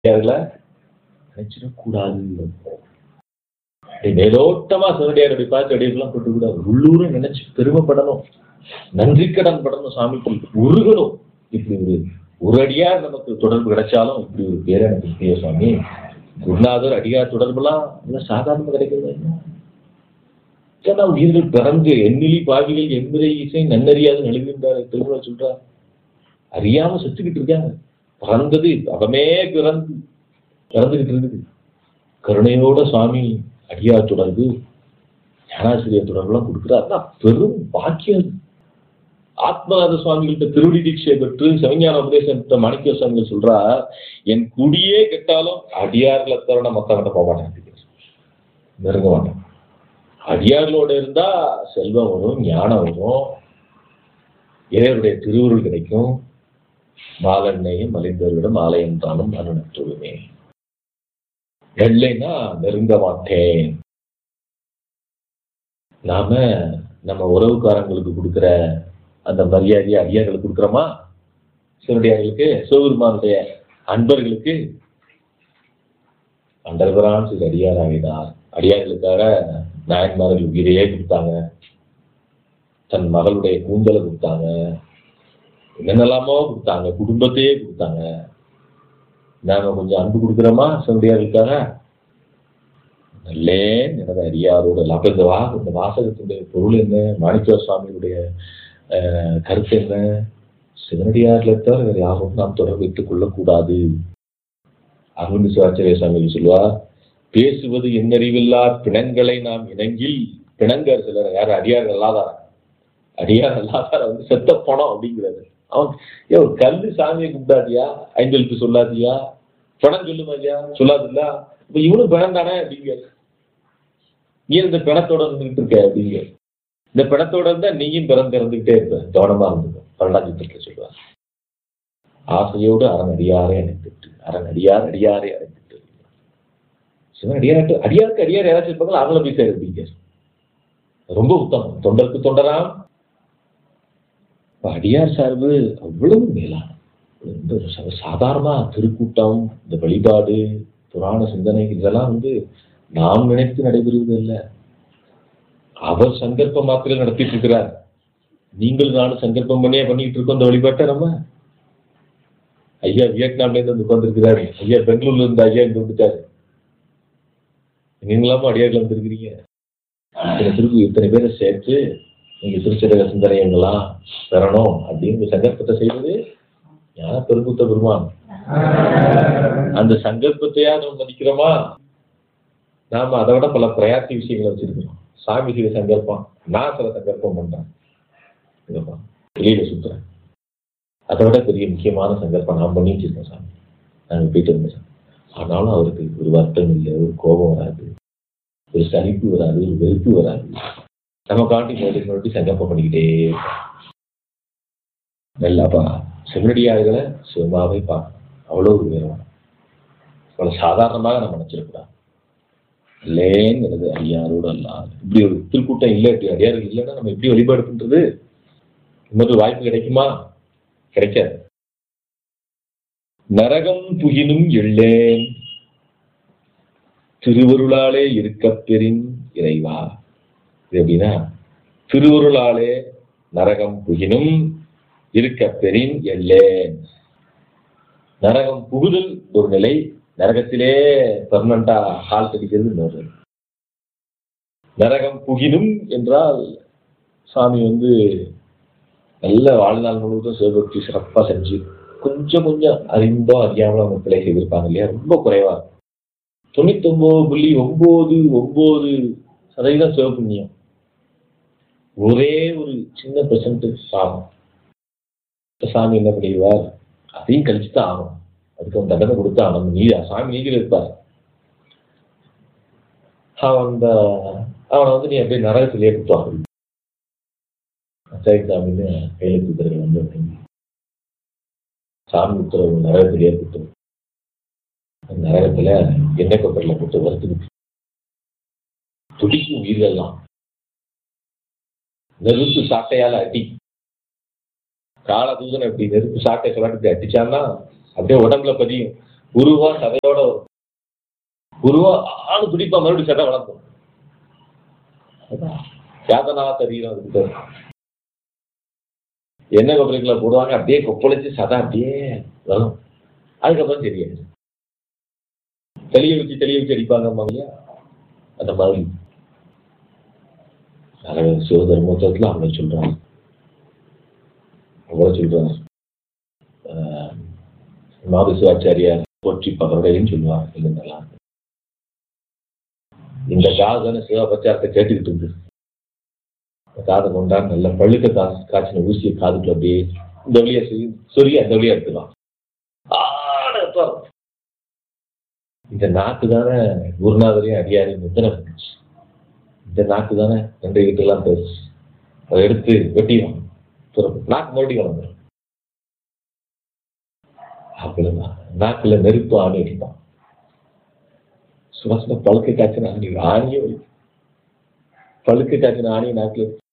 சிவனடியார்களை நினைச்சிடக்கூடாது அப்படி மேலோட்டமா சிவனடியார் அப்படி பார்த்து அடியெல்லாம் கொண்டு கூடாது உள்ளூர நினைச்சு பெருமைப்படணும் நன்றி கடன் படணும் சாமிக்கு உருகணும் இப்படி ஒரு ஒரு அடியார் நமக்கு தொடர்பு கிடைச்சாலும் இப்படி ஒரு பேர் எனக்கு இல்லையே சுவாமி குருநாதர் அடியார் தொடர்புலாம் இதெல்லாம் சாதாரணமா கிடைக்கிறது இல்லை. ஏன்னா உயிர்கள் பிறந்து எண்ணிலி பாவிகள் எம்பிரை இசை நன்னறியாது நழுவின்றார் திருமண சொல்றார் அறியாம செத்துக்கிட்டு இருக்காங்க பிறந்தது அவமே பிறந்து பிறந்துகிட்டு இருக்குது கருணையோட சுவாமி அடியார் தொடர்பு ஞானாசிரியர் தொடர்புலாம் கொடுக்குறாரு அதான் பெரும் பாக்கியம் அது. ஆத்மநாத சுவாமிகிட்ட திருவடி தீட்சை பெற்று சிவஞான உபதேசம் பெற்ற மாணிக்க சுவாமிகள் சொல்றார் என் குடியே கெட்டாலும் அடியார்களை தவிர நான் மத்தவங்கிட்ட போக மாட்டேன் நெருங்க மாட்டேன் அடியார்களோட இருந்தா செல்வம் வரும் ஞானம் வரும் இறைவருடைய திருவுருள் கிடைக்கும் மாலண்ணையும் மலிந்தவர்களிடம் ஆலயம் தானும் அருணத்துவமே எல்லைன்னா நெருங்க மாட்டேன் நாம நம்ம உறவுக்காரங்களுக்கு கொடுக்கிற அந்த மரியாதையை அடியார்களுக்கு கொடுக்குறோமா சிவனடியார்களுக்கு சிவபெருமானுடைய அன்பர்களுக்கு அண்டர்பிரான் சில அடியார் ஆகினார் அடியார்களுக்காக நாயன்மார்கள் உயிரையே கொடுத்தாங்க தன் மகளுடைய கூந்தலை கொடுத்தாங்க என்னென்னலாமோ கொடுத்தாங்க குடும்பத்தையே கொடுத்தாங்க நாம கொஞ்சம் அன்பு கொடுக்குறோமா சிவனடியார்களுக்காக நல்லே எனது அடியாரோட அப்ப இந்த வா இந்த வாசகத்தினுடைய பொருள் என்ன மாணிக்க சுவாமியுடைய அஹ், கருத்து என்ன சிவனடியார்ல தவிர வேற யாரும் நாம் தொடர்பு வைத்துக் கொள்ளக்கூடாது அருண் சிவாச்சாரிய சுவாமி சொல்லுவார் பேசுவது என்னறிவில்லார் பிணங்களை நாம் இணங்கில் பிணங்கர் சிலர் யார் அடியார் அல்லாதார அடியார் அல்லாதார வந்து செத்த பணம் அப்படிங்கிறது அவன் ஏ ஒரு கல்லு சாமியை கும்பிடாதியா ஐந்தெழுத்து சொல்லாதியா பணம் சொல்லுமா ஐயா சொல்லாதுல்ல இப்ப இவனும் பிணம் தானே அப்படிங்கிற நீ இந்த பிணத்தோட இருந்துகிட்டு இருக்க அப்படிங்க இந்த பிணத்தோட இருந்தா நீயும் பிறந்து இறந்துகிட்டே இருப்ப கவனமா இருந்துக்கும் பன்னெண்டாம் சித்திரத்துல சொல்லுவார் ஆசையோடு அரண் அடியாரே அணைத்துட்டு அரண் அடியார் அடியாரே அணைத்துட்டு சிவன் அடியாருக்கு அடியாருக்கு அடியார் யாராச்சும் இருப்பாங்களா அவங்கள போய் சேருப்பீங்க ரொம்ப உத்தமம் தொண்டருக்கு தொண்டராம் இப்ப அடியார் சார்பு அவ்வளவு மேலான இந்த ச- சாதாரணமா திருக்கூட்டம் இந்த வழிபாடு புராண சிந்தனை இதெல்லாம் வந்து நாம் நினைத்து நடைபெறுவது அல்ல அவர் சங்கல்ப மாத்திரம் நடத்திட்டு இருக்கிறார் நீங்கள் நானும் சங்கல்பம் பண்ணியே பண்ணிட்டு இருக்கோம் இந்த வழிபாட்டை நம்ம ஐயா வியட்நாம்ல இருந்து வந்து உட்கார்ந்துருக்கிறாரு ஐயா பெங்களூர்ல இருந்து ஐயா இங்க வந்துட்டாரு நீங்களாம அடியார்ல வந்துருக்கிறீங்க இத்தனை திருக்கு இத்தனை பேரை சேர்த்து நீங்க திருச்சதக சிந்தனையங்களாம் பெறணும் அப்படின்னு சங்கல்பத்தை செய்வது ஞான பெருங்குத்த பெருமான் அந்த சங்கல்பத்தையா நம்ம மதிக்கிறோமா நாம அதை விட பல பிரயாத்தி விஷயங்களை வச்சிருக்கிறோம் சாமி செய்த சங்கல்பம் நான் சில சங்கல்பம் பண்றேன் இதப்பா, வெளியில சுத்துறேன் அதை விட பெரிய முக்கியமான சங்கல்பம் நான் பண்ணிட்டு இருக்கேன் சாமி நாங்க போயிட்டு இருந்தேன் சாமி. ஆனாலும் அவருக்கு ஒரு வருத்தம் இல்லை ஒரு கோபம் வராது ஒரு சலிப்பு வராது ஒரு வெறுப்பு வராது நம்ம காட்டி மறுபடியும் மறுபடியும் சங்கல்பம் பண்ணிக்கிட்டே இருப்போம். நல்லாப்பா செவிலடியார்களை சிவமாவே பார்க்கணும் அவ்வளோ ஒரு உயர்வான அவ்வளோ சாதாரணமாக நம்ம நினைச்சிடக்கூடாது இல்லேங்கிறது அடியாரோடு அல்லாது இப்படி ஒரு திருக்கூட்டம் இல்லை இப்படி அடியார்கள் இல்லைன்னா நம்ம எப்படி வழிபாடு பண்றது இன்னொரு வாய்ப்பு கிடைக்குமா கிடைக்காது நரகம் புகினும் எள்ளேன் திருவருளாலே இருக்கப் பெறின் இறைவா இது எப்படின்னா திருவருளாலே நரகம் புகினும் இருக்கப் பெறின் எள்ளேன் நரகம் புகுதல் ஒரு நிலை நரகத்திலே பெர்மனண்டா ஹால் அடிக்கிறது இன்னொரு நிலை. நரகம் புகினும் என்றால் சாமி வந்து நல்ல வாழ்நாள் முழுவதும் சிவபக்தி சிறப்பா செஞ்சு கொஞ்சம் கொஞ்சம் அறிந்தோ அறியாமலோ அவங்க பிழை செய்திருப்பாங்க இல்லையா ரொம்ப குறைவா இருக்கும். தொண்ணூத்தொன்பது புள்ளி ஒன்பது ஒன்பது சதவீதம் சிவபுண்ணியம் ஒரே ஒரு சின்ன பெர்சன்ட் பாவம் இப்ப சாமி என்ன பண்ணிடுவார் அதையும் கழிச்சு தான் ஆகணும் அதுக்கு அவன் தண்டனை கொடுத்தா அவன் நீ சாமி நீங்க இருப்பார் அவன் அந்த அவனை வந்து நீ அப்படியே நரகத்திலேயே கொடுத்தான் சரி சாமின்னு கையில கொடுத்துருக்க வந்து அப்படின்னு. சாமி உத்தரவு நரகத்திலேயே கொடுத்துரு அந்த நரகத்துல எண்ணெய் கொப்பரில் போட்டு வறுத்துக்கிட்டு துடிக்கும் உயிர்கள்லாம் நெருப்பு சாட்டையால அடி கால தூதனை இப்படி நெருப்பு சாட்டை சொல்லாட்டு இப்படி அடிச்சான்னா அப்படியே உடம்புல பதியும் உருவா சதையோட வரும் உருவா ஆளு பிடிப்பா மறுபடியும் சதை வளர்க்கும் அதான். யாதனா சரீரம் அதுக்கு பேர். எண்ணெய் கொப்பரைக்குள்ள போடுவாங்க அப்படியே கொப்பளிச்சு சதை அப்படியே வரும் அதுக்கப்புறம் தெரியாது தெளிய வச்சு தெளிய வச்சு அடிப்பாங்க இல்லையா அந்த மாதிரி நிறைய சிவதர்மத்தில் அவங்க சொல்றாங்க அவ்வளோ சொல்றாங்க ஆஹ் மாது சிவாச்சாரியார் போற்றி பகருடையும் சொல்லுவாங்க இது நல்லா இருக்கு. இந்த காது தானே சிவபச்சாரத்தை கேட்டுக்கிட்டு இருந்து இந்த காதை கொண்டா நல்ல பழுக்க காசு காய்ச்சின ஊசியை காதுக்குள்ள அப்படியே இந்த வழியா சொல்லி சொல்லி அந்த வழியா எடுத்துக்கலாம் ஆட எடுத்துவாரு. இந்த நாக்கு தானே குருநாதரையும் அடியாரையும் நிந்தனை பண்ணுச்சு இந்த நாக்கு தானே நன்றி கிட்ட எல்லாம் பேசு அதை எடுத்து வெட்டிடும் நாக்கு மறுபடியும் வளர்ந்துடும் அப்படிதான் நாக்குல நெருப்பு ஆணி அடிப்பான் சுவாசன பழுக்க காய்ச்சின ஆணி ஆணியே வலிக்கும் பழுக்க காய்ச்சின ஆணி நாக்குல இருக்கு.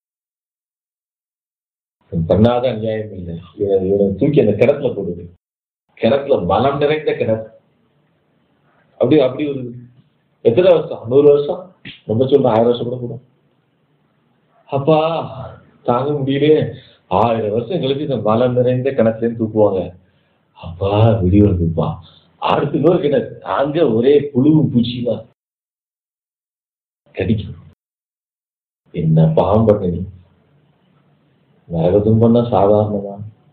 இவன் பண்ணாத அநியாயம் இல்லை இவனை இவனை தூக்கி அந்த கிணத்துல போடுது கிணத்துல மலம் நிறைந்த கிணறு அப்படி அப்படி ஒரு எத்தனை வருஷம் நூறு வருஷம் ரொம்ப சொல்றேன் ஆயிரம் வருஷம் கூட போடும் அப்பா தாங்க முடியலையே ஆயிரம் வருஷம் கழிச்சு இந்த மலம் நிறைந்த கிணத்துலேருந்து தூக்குவாங்க அப்பா விடிய வந்துப்பா அடுத்து இன்னொரு கிணறு அங்க ஒரே புழுவும் பூச்சியுமா கடிக்கும் என்ன பாவம் பண்ண நீ நரகத்தும் பண்ணா சாதாரணமா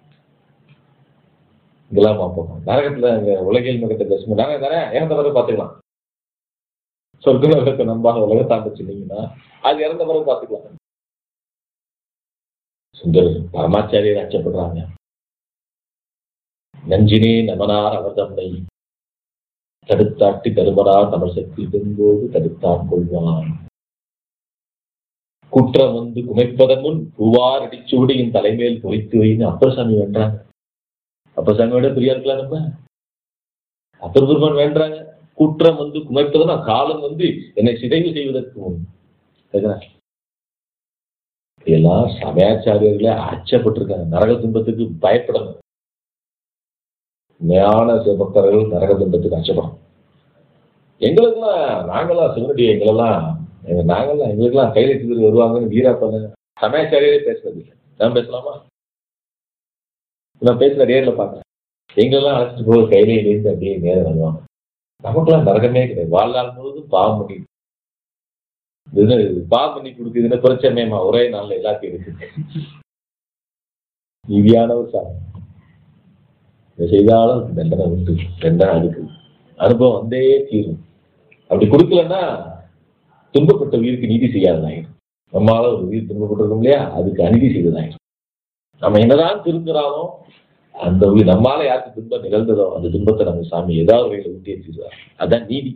இதெல்லாம் பார்ப்போம் நரகத்துல அங்க உலகில் மிகத்த பேசும்போது நரகம் தானே இறந்த பிறகு பார்த்துக்கலாம் சொர்க்க நரகத்தை நம்பாக உலகத்தாண்ட சொன்னீங்கன்னா அது இறந்த பிறகு பார்த்துக்கலாம் சுந்தர் பரமாச்சாரியர் அச்சப்படுறாங்க நஞ்சினே நமனார் அவர் தம்மை தடுத்தாட்டி தருமனார் தமிழ் சக்தி பெரும்போது தடுத்தான் கொள்வான் குற்றம் வந்து குமைப்பதன் முன் பூவார் அடிச்சூடி என் தலைமேல் பொறித்து வைன்னு அப்பசாமி வேண்டாங்க அப்பசாமியோட பிரியா இருக்கலாம் நம்ம அப்பர் பெருமான் வேண்டாங்க குற்றம் வந்து குமைப்பதனா காலம் வந்து என்னை சிதைவு செய்வதற்கு முன் சரிங்களா? எல்லாம் சமயாச்சாரியர்களே அச்சப்பட்டிருக்காங்க நரக துன்பத்துக்கு பயப்படணும் உண்மையான சிவபக்தர்கள் நரக துன்பத்துக்கு அச்சப்படும் எங்களுக்கெல்லாம் நாங்களாம் சிவனுடைய எங்களெல்லாம் எங்க நாங்கெல்லாம் எங்களுக்கெல்லாம் கையில எடுத்துட்டு வருவாங்கன்னு வீரா பண்ண சமயாச்சாரியரே பேசுறது இல்லை நான் பேசலாமா நான் பேசுன நேர்ல பார்த்தேன் எங்களெல்லாம் அழைச்சிட்டு போய் கையில இருந்து அப்படியே நேரம் வருவாங்க நமக்கெல்லாம் நரகமே கிடையாது வாழ்நாள் முழுவதும் பாவம் பண்ணி இது பாவம் பண்ணி கொடுக்குதுன்னு பிரச்சனையமா ஒரே நாள்ல எல்லாத்தையும் இருக்கு நீதியான ஒரு சாமி இதை செய்தாலும் தண்டனை உண்டு தண்டனை அதுக்கு அனுபவம் வந்தே தீரும் அப்படி கொடுக்கலன்னா துன்பப்பட்ட உயிருக்கு நீதி செய்யாததாயிடும் நம்மளால ஒரு உயிர் துன்பப்பட்டிருக்கோம் இல்லையா அதுக்கு அநீதி செய்ததாயிடும் நம்ம என்னதான் திருந்துறாலும் அந்த உயிர் நம்மால யாருக்கு துன்பம் நிகழ்ந்ததோ அந்த துன்பத்தை நம்ம சாமி ஏதாவது வகையில ஊட்டி வச்சிருவார் அதான் நீதி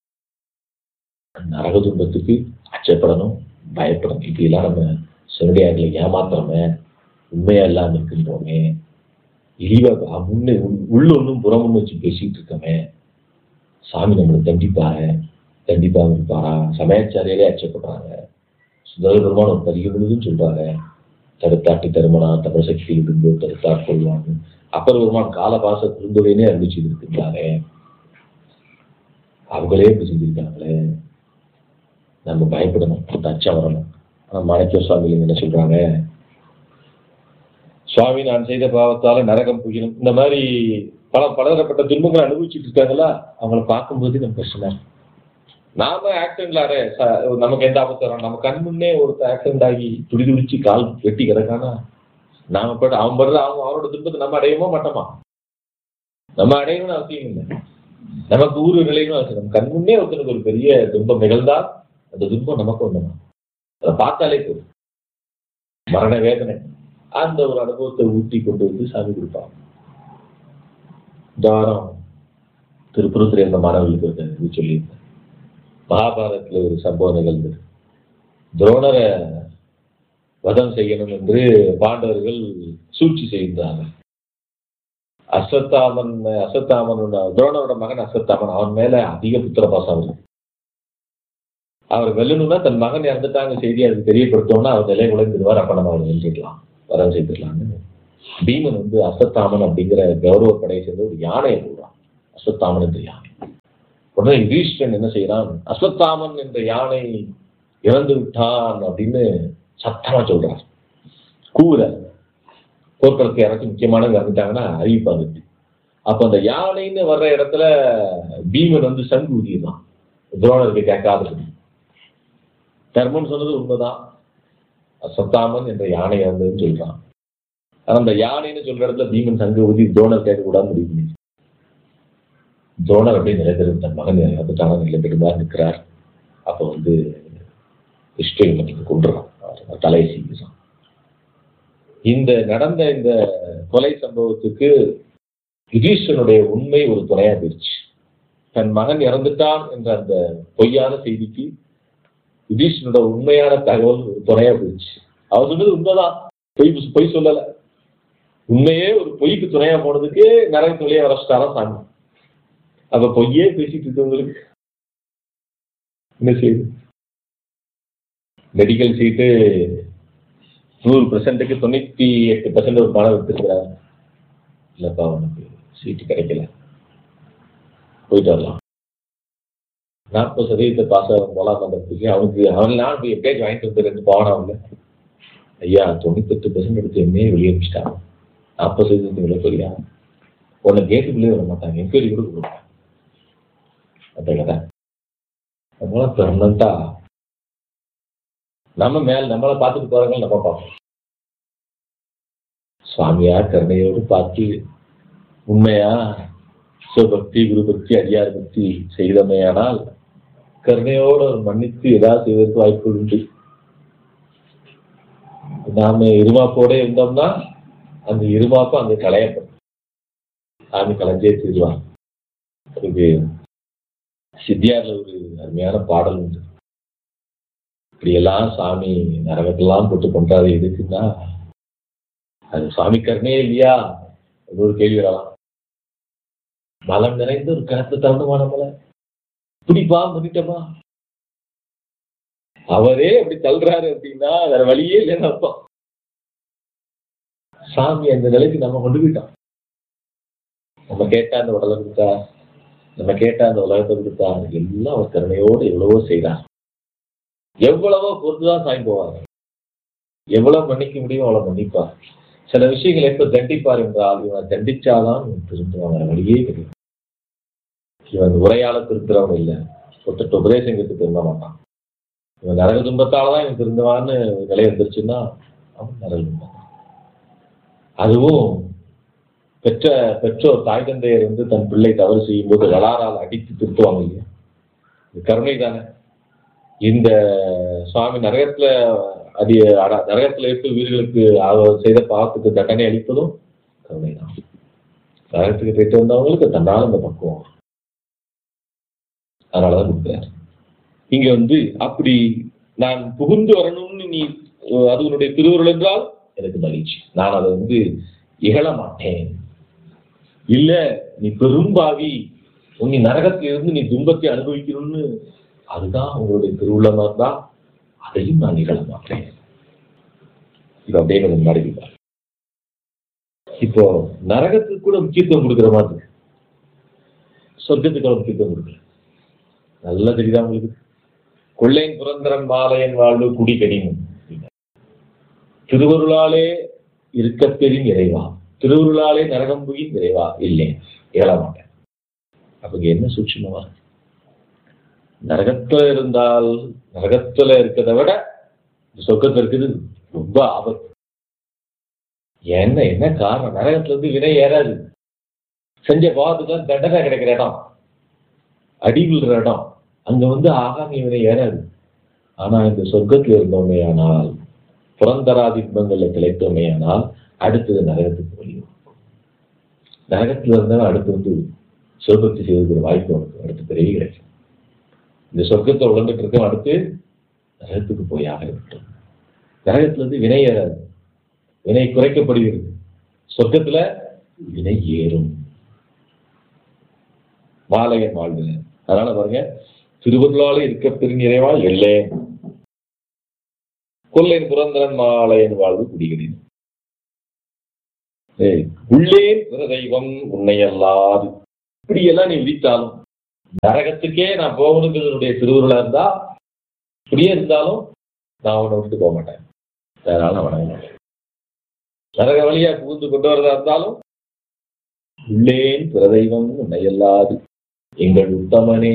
நரக துன்பத்துக்கு அச்சப்படணும் பயப்படணும் இப்படிலாம் நம்ம சிவடியார்களை ஏமாத்துறோமே உண்மையா இல்லாம இருக்கின்றோமே இழிவா முன்னே உள்ளொன்னும் புறமும் வச்சு பேசிட்டு இருக்கோமே சாமி நம்மளை தண்டிப்பாரு தண்டிப்பாக இருப்பாரா சமயாச்சாரியாலே அச்சப்படுறாங்க சுந்தர பெருமான் ஒரு பதிக முழுதும் சொல்றாங்க தடுத்தாட்டி தருமனா தமிழ் சக்தி இருந்து தடுத்தாற் கொள்வாங்க அப்பர் பெருமான் காலபாச திருந்துரைனே அறிவிச்சு இருக்கின்றாரே அவங்களே இப்படி செஞ்சிருக்காங்களே நம்ம பயப்படணும் அந்த அச்சம் வரணும் ஆனா மாணிக்க சுவாமிகள் என்ன சொல்றாங்க சுவாமி நான் செய்த பாவத்தால நரகம் புகினும் இந்த மாதிரி பல பலதரப்பட்ட துன்பங்களை அனுபவிச்சுட்டு இருக்காங்களா அவங்கள பார்க்கும்போது நம்ம கஷ்டமா இருக்கு. நாம ஆக்சிடென்ட்ல அரே நமக்கு எந்த ஆபத்து வரும் நம்ம கண் முன்னே ஒருத்தர் ஆக்சிடென்ட் ஆகி துடி துடிச்சு கால் வெட்டி கிடக்கானா நாம பட அவன் படுற அவங்க அவனோட துன்பத்தை நம்ம அடையவே மாட்டோமா நம்ம அடையணும்னு அவசியம் இல்லை நமக்கு ஊரு நிலையணும் அவசியம் நம்ம கண் முன்னே ஒருத்தனுக்கு ஒரு பெரிய துன்பம் நிகழ்ந்தால் அந்த துன்பம் நமக்கு ஒண்ணுமா அதை பார்த்தாலே போதும் மரண வேதனை அந்த ஒரு அனுபவத்தை ஊட்டி கொண்டு வந்து சாமி கொடுப்பாங்க தாரம் திருப்புறத்துல இருந்த மாணவர்களுக்கு ஒரு இது சொல்லியிருந்தேன் மகாபாரதத்துல ஒரு சம்பவம் நிகழ்ந்தது துரோணரை வதம் செய்யணும் என்று பாண்டவர்கள் சூழ்ச்சி செய்தார்கள் அஸ்வத்தாமன் அஸ்வத்தாமன் துரோணரோட மகன் அஸ்வத்தாமன் அவன் மேல அதிக புத்திர பாசம் இருக்கு அவர் வெல்லணும்னா தன் மகன் இறந்துட்டாங்க செய்தி அதுக்கு தெரியப்படுத்தோம்னா அவர் நிலை உழைந்துருவார் அப்ப நம்ம அவர் வென்றுக்கலாம் வரம் செய்திடலாம்னு பீமன் வந்து அஸ்வத்தாமன் அப்படிங்கிற கௌரவ படையை சேர்ந்த ஒரு யானையை போடுறான் அஸ்வத்தாமன் என்ற யானை உடனே யுதிஷ்டன் என்ன செய்யறான் அஸ்வத்தாமன் என்ற யானை இறந்து விட்டான் அப்படின்னு சத்தமா சொல்றார் கூற போர்க்களத்தை யாராச்சும் முக்கியமானவங்க இறந்துட்டாங்கன்னா அறிவிப்பாங்க அப்ப அந்த யானைன்னு வர்ற இடத்துல பீமன் வந்து சங்கு ஊதிடுறான் துரோணருக்கு கேட்காதது தர்மன் சொன்னது உண்மைதான் அஸ்வத்தாமன் என்ற யானை இறந்ததுன்னு சொல்றான் ஆனா அந்த யானைன்னு சொல்ற இடத்துல பீமன் சங்கு ஊதி துரோணர் கேட்கக்கூடாது முடிவு பண்ணி துரோணர் அப்படியே நிலைத்திருந்த தன் மகன் இறந்துட்டான நிலைத்திருந்தா நிற்கிறார் அப்ப வந்து இஷ்டமணிக்கு கொண்டுறான் அவர் தலையை சீக்கிரம் இந்த நடந்த இந்த கொலை சம்பவத்துக்கு யுதீஷனுடைய உண்மை ஒரு துணையா போயிடுச்சு தன் மகன் இறந்துட்டான் என்ற அந்த பொய்யான செய்திக்கு யுதீஷனோட உண்மையான தகவல் ஒரு துணையா போயிடுச்சு அவர் சொன்னது உண்மைதான் பொய் பொய் சொல்லல உண்மையே ஒரு பொய்க்கு துணையா போனதுக்கு நிறைய தொழிலை வரைச்சிட்டாராம் சாமி அப்ப பொய்யே பேசிட்டு இருக்கவங்களுக்கு என்ன செய்யுது மெடிக்கல் சீட்டு நூறு பெர்சன்ட்டுக்கு தொண்ணூத்தி எட்டு பெர்சன்ட் ஒரு பணம் வித்துருக்கிறார் இல்லப்பா உனக்கு சீட்டு கிடைக்கல போயிட்டு வரலாம் நாற்பது சதவீதத்தை பாஸ் ஆகும் போலாம் பண்றதுக்கு அவனுக்கு அவன் நான் போய் எப்படியாச்சும் வாங்கிட்டு வந்து ரெண்டு போனா அவங்க ஐயா தொண்ணூத்தெட்டு பெர்சன்ட் எடுத்து எம்ஏ வெளியே அனுப்பிச்சிட்டாங்க நாற்பது சதவீதத்துக்கு விலை போறியா உன்னை கேட்டுக்குள்ளே வர மாட்டாங்க என்கொயரி கூட கொடுப்பாங்க அந்த கதை அதனால பெர்மனண்டா நம்ம மேல் நம்மளை பார்த்துட்டு போறவங்க நம்ம பார்ப்போம் சுவாமியார் கருணையோடு பார்த்து உண்மையா சிவபக்தி குரு பக்தி அடியார் பக்தி செய்தமையானால் கருணையோடு அவர் மன்னித்து ஏதாவது செய்வதற்கு வாய்ப்பு உண்டு நாம இருமாப்போட இருந்தோம்னா அந்த இருமாப்பு அங்க களையப்படும் சாமி களைஞ்சே தீருவான் இது சித்தியார்ல ஒரு அருமையான பாடல் உண்டு இப்படியெல்லாம் சாமி நரகத்தெல்லாம் போட்டு பண்றாரு எதுக்குன்னா அது சாமி கருணே இல்லையா அது ஒரு கேள்வி வரலாம் மலம் நிறைந்த ஒரு கருத்து தரணுமா நம்மள இப்படிப்பா பண்ணிட்டோமா அவரே அப்படி தள்ளுறாரு அப்படின்னா வேற வழியே இல்லைன்னு அர்த்தம் சாமி அந்த நிலைக்கு நம்ம கொண்டு போயிட்டோம் நம்ம கேட்டா அந்த உடலை கொடுத்தா நம்ம கேட்டா அந்த உலகத்தை கொடுத்தா எல்லாம் அவர் கருணையோடு எவ்வளவோ செய்யறார் எவ்வளவோ பொறுத்துதான் சாமி போவாங்க எவ்வளவு மன்னிக்க முடியும் அவ்வளவு மன்னிப்பார் சில விஷயங்களை எப்ப தண்டிப்பார் என்றால் இவன் தண்டிச்சாதான் இவன் திருந்துவான் வேற வழியே கிடையாது இவன் உரையால திருத்துறவன் இல்லை ஒருத்தட்ட உபதேசங்களுக்கு திருந்த மாட்டான் இவன் நரக துன்பத்தாலதான் இவன் திருந்துவான்னு நிலை வந்துருச்சுன்னா அவன் நரக துன்பம் அதுவும் பெற்ற பெற்றோர் தாய் தந்தையர் வந்து தன் பிள்ளை தவறு செய்யும் போது வளாரால் அடித்து திருத்துவாங்க இல்லையா இது கருணை தானே இந்த சுவாமி நரகத்துல அடி அட- நரகத்துல இருக்க உயிர்களுக்கு அவர் செய்த பாவத்துக்கு தண்டனை அளிப்பதும் கருணை தான் நரகத்துக்கு போயிட்டு வந்தவங்களுக்கு தன்னால இந்த பக்குவம் வரும். அதனாலதான் கொடுக்குறாரு இங்க வந்து அப்படி நான் புகுந்து வரணும்னு நீ அஹ், அது உன்னுடைய திருவுருள் என்றால் எனக்கு மகிழ்ச்சி நான் அதை வந்து இகழ மாட்டேன் இல்ல நீ பெரும்பாவி உன் நீ நரகத்துல இருந்து நீ துன்பத்தை அனுபவிக்கணும்னு அதுதான் உங்களுடைய திருவுள்ளமா இருந்தா அதையும் நான் நிகழ மாட்டேன் இது அப்படியே நம்ம முன்னாடி வைப்பார். இப்போ நரகத்துக்கு கூட முக்கியத்துவம் கொடுக்குற மாதிரி இருக்கு. சொர்க்கத்துக்கு அவ்வளவு முக்கியத்துவம் கொடுக்கல நல்லா தெரியுதா உங்களுக்கு கொள்ளையின் புரந்தரன் மாலையன் வாழ்வு குடி கடினும் திருவருளாலே இருக்க பெரும் இறைவா திருவருளாலே நரகம் புகின் இறைவா இல்லை ஏழ மாட்டேன் அப்ப இங்க என்ன சூட்சமா இருக்கு நரகத்துல இருந்தால் நரகத்துல இருக்கிறத விட இந்த சொர்க்கத்துல இருக்குது ரொம்ப ஆபத்து என்ன என்ன காரணம் நரகத்துல இருந்து வினை ஏறாது செஞ்ச பாவத்துக்கு தண்டனை கிடைக்கிற இடம் அடி விழுற இடம் அங்க வந்து ஆகாமி வினை ஏறாது ஆனா இந்த சொர்க்கத்துல இருந்தோமே ஆனால் புறந்தராதி இன்பங்கள்ல திளைத்தோமே ஆனால் அடுத்தது நரகத்துக்கு வழி வகுக்கும். நரகத்துல இருந்தவன் அடுத்து வந்து சொர்க்கத்தை செய்வதற்கு வாய்ப்பு உனக்கு அடுத்த பிறவி கிடைக்கும் இந்த சொர்க்கத்தை உழந்துட்டு இருக்க அடுத்து நரகத்துக்கு போய் ஆக இருக்கட்டும் நரகத்துல இருந்து வினை ஏறாது வினை குறைக்கப்படுகிறது சொர்க்கத்துல வினை ஏறும் மாலையன் வாழ்வு அதனால பாருங்க திருவருளாலே இருக்க பெருநிறைவா எல்லே கொல்லையின் புரந்தரன் மாலையன் வாழ்வு குடிகிறேன் ஏய், உள்ளேன் பிற தெய்வம் உன்னை அல்லாது இப்படியெல்லாம் நீ விதித்தாலும் நரகத்துக்கே நான் போகணுங்கிறதுடைய திருவுருளா இருந்தா இப்படியே இருந்தாலும் நான் அவனை விட்டு போக மாட்டேன் வேற ஆள் வணங்க மாட்டேன் நரக வழியா புகுந்து கொண்டு வரதா இருந்தாலும் உள்ளேன் பிரதெய்வம் உன்னை அல்லாது எங்கள் உத்தமனே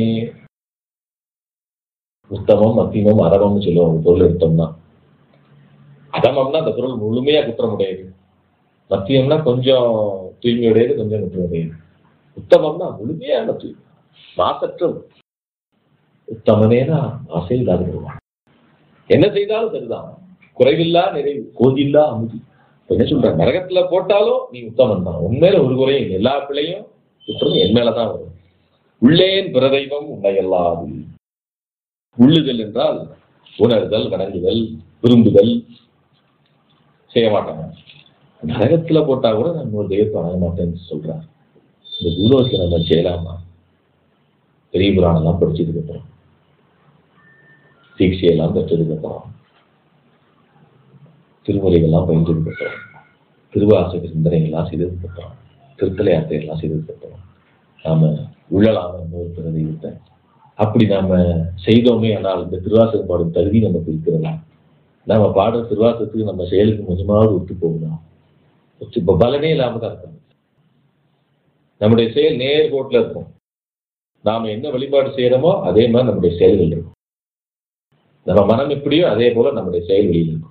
உத்தமம் மத்தியமம் அரவம்னு சொல்லுவாங்க பொருள் எடுத்தோம்னா அதமம்னா அந்த பொருள் முழுமையா குற்றமுடையது மத்தியம்னா கொஞ்சம் தூய்மையுடையது கொஞ்சம் குற்றமுடையது உத்தமம்னா முழுமையான தூய்மை மாசற்றது உத்தமனேனா ஆசை இல்லாத வருவான் என்ன செய்தாலும் சரிதான் குறைவில்லா நிறைவு கோதில்லா அமுதி இப்ப என்ன சொல்ற நரகத்துல போட்டாலும் நீ உத்தமன் தான் உண்மையில ஒரு குறையும் இல்லை. எல்லா பிள்ளையும் குற்றம் என் மேலதான் வரும் உள்ளேன் பிரதெய்வம் உன்னையல்லாது உள்ளுதல் என்றால் உணர்தல் வணங்குதல் விரும்புதல் செய்ய மாட்டாங்க நரகத்துல போட்டா கூட நான் ஒரு தெய்வத்தை வணங்க மாட்டேன்னு சொல்றார் இந்த பூலோகத்தை நம்ம செய்யலாமா பெரிய புராணம்லாம் படிச்சதுக்கு அப்புறம் தீட்சையெல்லாம் பெற்றதுக்கு அப்புறம் திருமுறைகள்லாம் பயின்றதுக்கு அப்புறம் திருவாசக சிந்தனைகள்லாம் செய்ததுக்கு அப்புறம் திருத்தலை யாத்திரைகள்லாம் செய்ததுக்கு அப்புறம் நாம உள்ளலாம இன்னொரு பிற தெய்வத்தை அப்படி நாம செய்தோமே ஆனால் இந்த திருவாசகம் பாடும் தகுதி நமக்கு இருக்கிறதா நாம பாடுற திருவாசகத்துக்கு நம்ம செயலுக்கு கொஞ்சமாவது ஒத்து போகுதா ஒத்து இப்ப பலனே இல்லாம தான் இருக்கும் நம்முடைய செயல் நேர்கோட்டில் இருக்கும் நாம என்ன வழிபாடு செய்யறோமோ அதே மாதிரி நம்முடைய செயல்கள் இருக்கும் நம்ம மனம் எப்படியோ அதே போல நம்முடைய செயல் வெளியில் இருக்கும்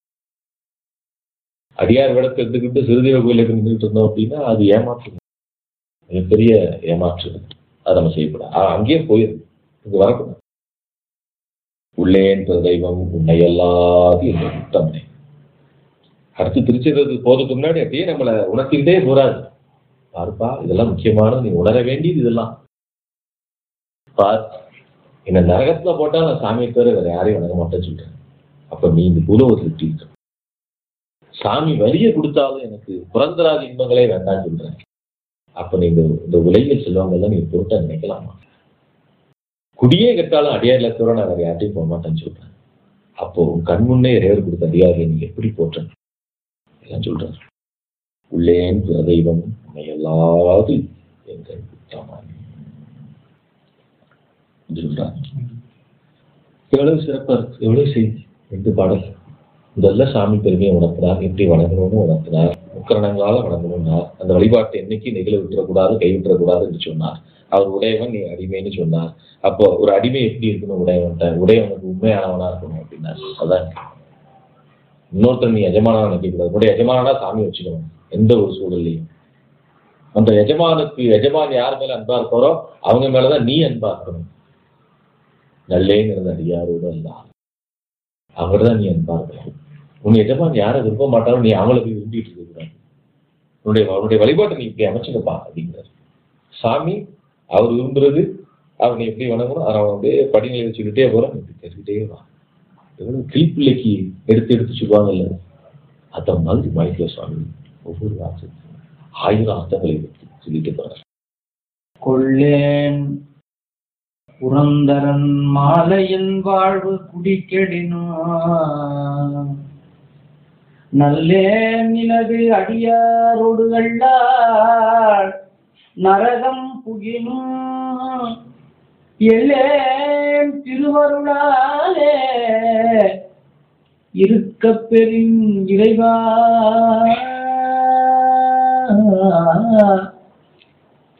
அடியார் விளக்கு எடுத்துக்கிட்டு சிறுதேவ கோயிலுக்கு நின்றுட்டு இருந்தோம் அப்படின்னா அது ஏமாற்று மிகப்பெரிய ஏமாற்று அதை நம்ம செய்யக்கூடாது ஆ, அங்கேயே போயிருக்கு இங்க வரக்கூடாது உள்ளேன் பிற தெய்வம் உன்னை எல்லாது என்ற உத்தமனே அடுத்து திருச்சிறது போறதுக்கு முன்னாடி அப்படியே நம்மளை உணர்த்திக்கிட்டே போறாரு பாருப்பா இதெல்லாம் முக்கியமானது நீ உணர வேண்டியது இதெல்லாம் பார் என்ன நரகத்துல போட்டா நான் சாமியை தவிர வேற யாரையும் வணங்க மாட்டேன்னு சொல்றேன் அப்ப நீ இந்த பூலோகத்தில் எப்படி இருக்க சாமி வலிய கொடுத்தாலும் எனக்கு புறந்தராத இன்பங்களே வேண்டாம்னு சொல்றேன் அப்ப நீங்க இந்த உலகில் செல்வங்கள்லாம் நீங்க பொருட்டா நினைக்கலாமா குடியே கட்டாலும் அடியார்ல தவிர நான் வேற யார்ட்டையும் போக மாட்டேன்னு சொல்றேன் அப்போ உன் கண் முன்னே இறைவர் கொடுத்த அதிகாரியை நீங்க எப்படி போற்றேன் எல்லாம் சொல்றாரு உள்ளேன் பிற தெய்வம் உன்னை எல்லாது எங்கள் உத்தமன் என்று சொல்றார் எவ்வளவு சிறப்பா இருக்கு எவ்வளவு செய்தி ரெண்டு பாடல் முதல்ல சாமி பெருமையை உணர்த்தினார் எப்படி வணங்கணும்னு உணர்த்தினார் முக்கரணங்களால வணங்கணும்னார் அந்த வழிபாட்டை என்னைக்கு நெகிழ விட்டுறக்கூடாது கை விட்டுறக்கூடாது என்று சொன்னார் அவர் உடையவன் நீ அடிமைன்னு சொன்னார் அப்போ ஒரு அடிமை எப்படி இருக்கணும் உடையவன்ட்ட உடையவனுக்கு உண்மையானவனா இருக்கணும் அப்படின்னார் அதான் இன்னொருத்தர் நீ எஜமானா நினைக்கக்கூடாது உடைய எஜமானா சாமி வச்சுக்கணும் எந்த ஒரு சூழல்லையும் அந்த எஜமானுக்கு எஜமான் யார் மேல அன்பா இருப்பாரோ அவங்க மேலதான் நீ அன்பா இருக்கணும் நல்லேங்கிறது அடியாரோடு அல்ல அவங்கள்ட்ட தான் நீ அன்பா இருக்கணும் உன் எஜமான் யாரை விரும்ப மாட்டாரோ நீ அவங்கள போய் விரும்பிட்டு இருக்க கூடாது உன்னுடைய உன்னுடைய வழிபாட்டை நீ இப்படி அமைச்சுக்கப்பா அப்படிங்கிறார் சாமி அவர் விரும்புறது அவனை எப்படி வணங்கணும் அதை அவன் அப்படியே படிநிலை வச்சுக்கிட்டே போறான் இப்படி தெரிஞ்சுக்கிட்டே வா எவ்வளவு கிளிப்பிள்ளைக்கு எடுத்து எடுத்து சொல்லுவாங்கல்ல அத மாதிரி மைக்கிற சுவாமி ஒவ்வொரு வாசல் ஆயிரம் அர்த்தங்களை எடுத்து சொல்லிட்டு போறார் கொள்ளேன் புரந்தரன் மாலையின் வாழ்வு குடிக்கெடினோ நல்லேன் நிலவு அடியாரோடு அல்லாள் நரகம் புகினும் எல்லேன் திருவருளாலே இருக்கப் பெறின் இறைவா